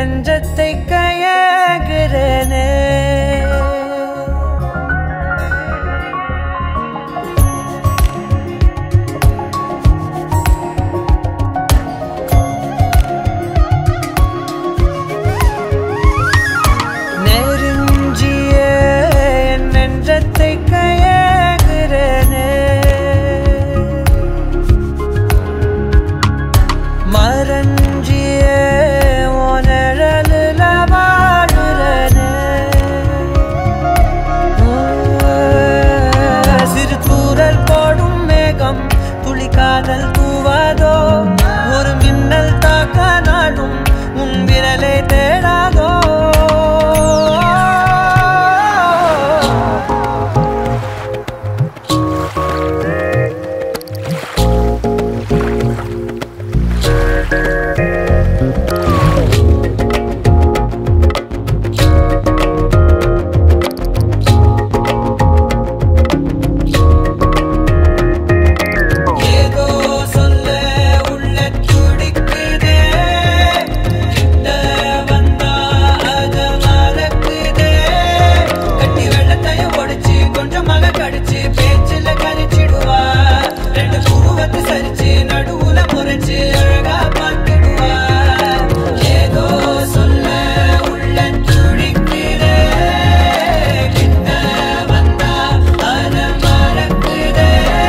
நெஞ்சத்தை கையாகிறனே நெருஞ்சிய என் நெஞ்சத்தை கையாகிறனே மறஞ்சிய உணரலுல வாழுறனே சிறு தூரல் போடும் மேகம் துளி காதல் தூவாதோ ஒரு மின்னல் தாக்க நாடும் உன் விரலை தேடாதோ ஏதோ சொல்ல உள்ள துடிக்குதே கிட்ட வந்தா அத மறக்குதே கட்டி வெள்ளத்தையும் ஒடிச்சு கொஞ்சமாக கடிச்சு பேச்சுல கரிச்சிடுவா ரெண்டு புருவத்தை சரிச்சு நடுவுல முறைச்சு அழகா பார்த்துடுவா ஏதோ சொல்ல உள்ள துடிக்குதே கிட்ட வந்தா அத மறக்குதே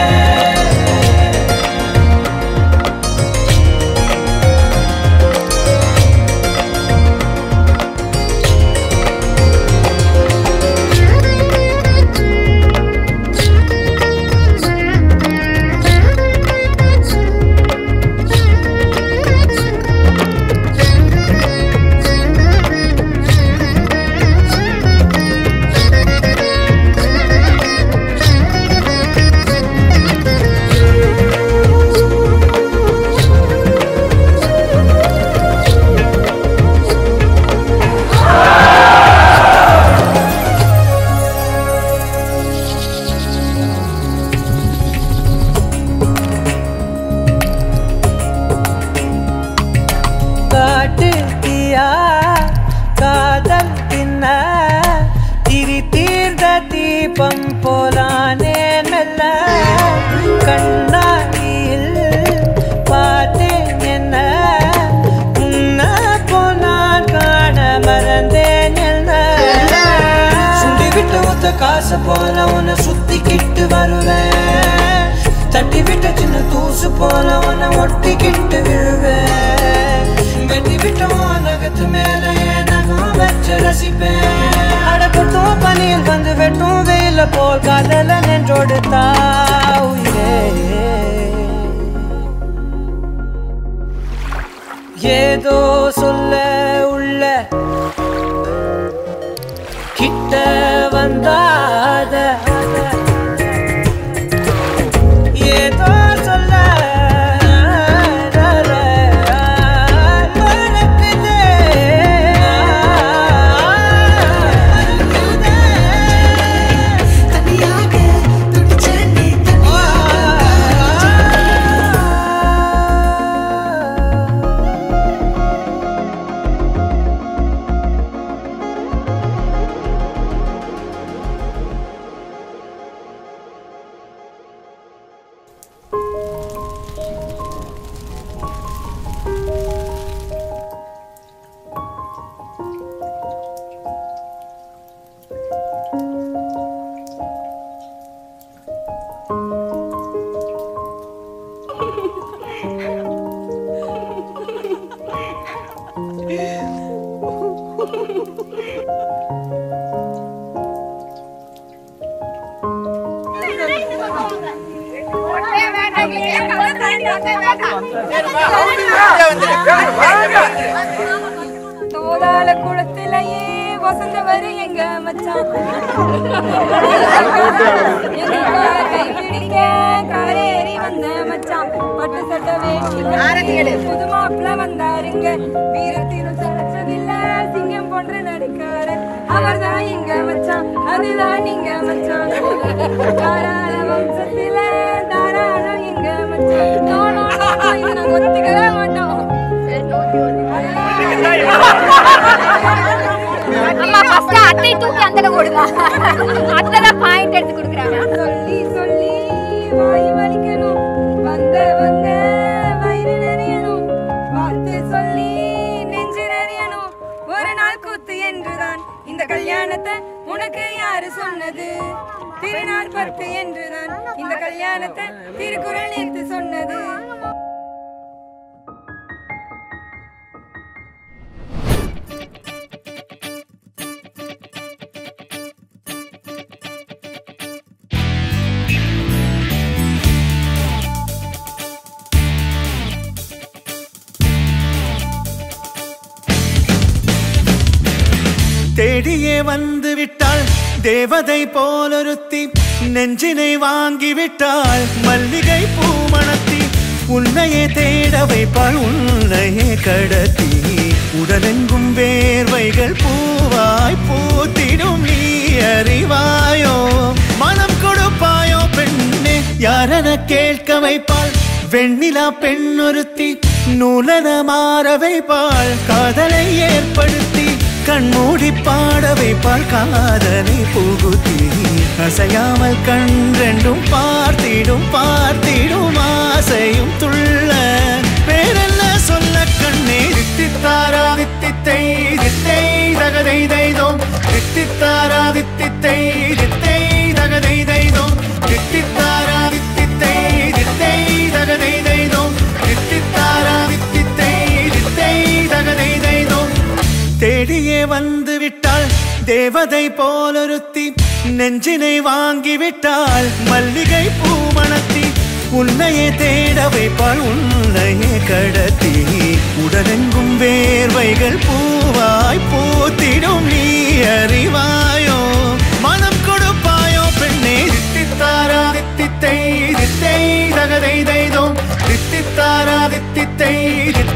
காட்டு தீயா காதல் பின்ன திரி தீர்ந்த தீபம் போலானே மெல்ல கண்ணாடியில் பார்த்தேன் என்ன உன்ன போனான் காண மறந்தேன் என்ன சுண்டி விட்டு ஒத்த காசு போல உன்னை சுத்திக்கிட்டு வருவேன் தட்டி விட்ட சின்ன தூசு போல உன்னை ஒட்டிக்கிட்டு விழுவேன் வெட்டி விட்ட உன் நகத்து மேல என் நகம் வச்சு ரசிப்பேன் அடப்பட்டும் பனியில் வந்து வெட்டும் வெயில போல் காதல நின்றோடு தாவுயே ஏதோ சொல்ல உள்ள கிட்ட வந்தாத ஏதோ சொல்ல மறக்குதே. தனியாக துடிச்ச நீ தோதால குளத்திலேயே வசந்த வரு எங்க மச்சான் எனக்காக கை பிடிக்க காரேறி வந்த மச்சான் பட்டு சட்ட வேட்டி புது மாப்பிள்ள வந்தாருங்க வீரத்திலும் சளைச்சதில்ல சிங்கம் போன்று நடிக்காரு அவர்தான் எங்க மச்சான் அதுதான் நீங்க மச்சான் தாராள வம்சத்தில தாராளம் எங்க மச்சான் நோ, நோ, நோ, நோ, இதை நாங்க ஒத்துக்கவே மாட்டோம் அம்மா ஃபர்ஸ்ட் அத்தை தூக்கி அந்த ஓடுங்க அத்தை தான் பாயிண்ட் எடுத்து கொடுக்குறாங்க சொல்லி சொல்லி வாய் வலிக்கணும் வந்த வந்த வயிறு நிறையணும் வார்த்தை சொல்லி நெஞ்சு நிறையணும் ஒரு நாள் கூத்து என்றுதான் இந்த கல்யாணத்தை உனக்கு யாரு சொன்னது திருநாள் பத்து என்றுதான் இந்த கல்யாணத்தை திருக்குறள் எடுத்து சொன்னது தேடியே வந்து விட்டாள் தேவதை போலொருத்தி நெஞ்சினை வாங்கி விட்டாள் மல்லிகை பூமணத்தி உன்னையே தேட வைப்பாள் உன்னையே கடத்தி உடலெங்கும் வேர்வைகள் பூவாய் பூத்திடும் நீ அறிவாயோ மனம் கொடுப்பாயோ பெண்ணே யாரென கேட்க வைப்பாள் வெண்ணிலா பெண்ணொருத்தி நூலன மாற வைப்பாள் காதலை ஏற்படுத்தி கண்மூடி பாட வைப்பாள் காதலை புகுத்தி அசையாமல் கண் ரெண்டும் பார்த்திடும் பார்த்திடும் ஆசையும் துள்ள வேறெல்ல சொல்ல கண்ணே தித்தித்தாரா தித்தித்தை தித்தை தகதை தைதோம் தித்தித்தாரா தித்தித்தை தித்தை தகதை தைதோம் தித்தித்தாரா தித்தித்தை தித்தை தகதை தைதோம் தித்தித்தாரா தித்தித்தை தித்தை தகதை தைதோம் தேடியே வந்து விட்டாள் தேவதை போலொருத்தி நெஞ்சினை வாங்கி விட்டாள் மல்லிகை பூமணத்தி உன்னையே தேட வைப்பாள் உன்னையே கடத்தி உடலெங்கும் வேர்வைகள் பூவாய் பூத்திடும் நீ அறிவாயோ மனம் கொடுப்பாயோ பெண்ணே தித்தித்தாரா தித்தித்தை தித்தை தகதை தைதோம் தித்தித்தாரா தித்தித்தை தித்தை